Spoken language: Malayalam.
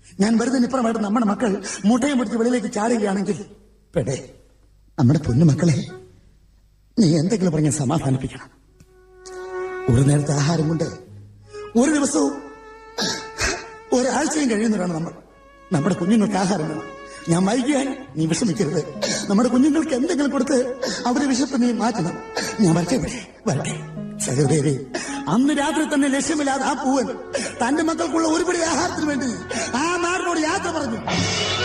ഞാൻ വെറുതെ നിപ്പുറമായിട്ട് നമ്മുടെ മക്കൾ മുട്ടയും പിടിച്ച് വെളിയിലേക്ക് ചാടുകയാണെങ്കിൽ പെടേ നമ്മുടെ പൊന്നു മക്കളെ നീ എന്തെങ്കിലും പറഞ്ഞ് സമാധാനിപ്പിക്കണം ഒരു നേരത്തെ ആഹാരം കൊണ്ട് ഒരു ദിവസവും ഒരാഴ്ചയും കഴിയുന്നവരാണ് നമ്മൾ നമ്മുടെ കുഞ്ഞുങ്ങൾക്ക് ആഹാരം വേണം ഞാൻ വൈകിയാൽ നീ വിഷമിക്കരുത് നമ്മുടെ കുഞ്ഞുങ്ങൾക്ക് എന്തെങ്കിലും കൊടുത്ത് അവരെ വിശപ്പ് നീ മാറ്റണം ഞാൻ വരട്ടെ ഇവിടെ വരട്ടെ സഹോദരി അന്ന് രാത്രി തന്നെ ലക്ഷ്യമില്ലാതെ ആ പൂവൻ തന്റെ മക്കൾക്കുള്ള ഒരുപടി ആഹാരത്തിന് വേണ്ടി ആ നാടിനോട് യാത്ര പറഞ്ഞു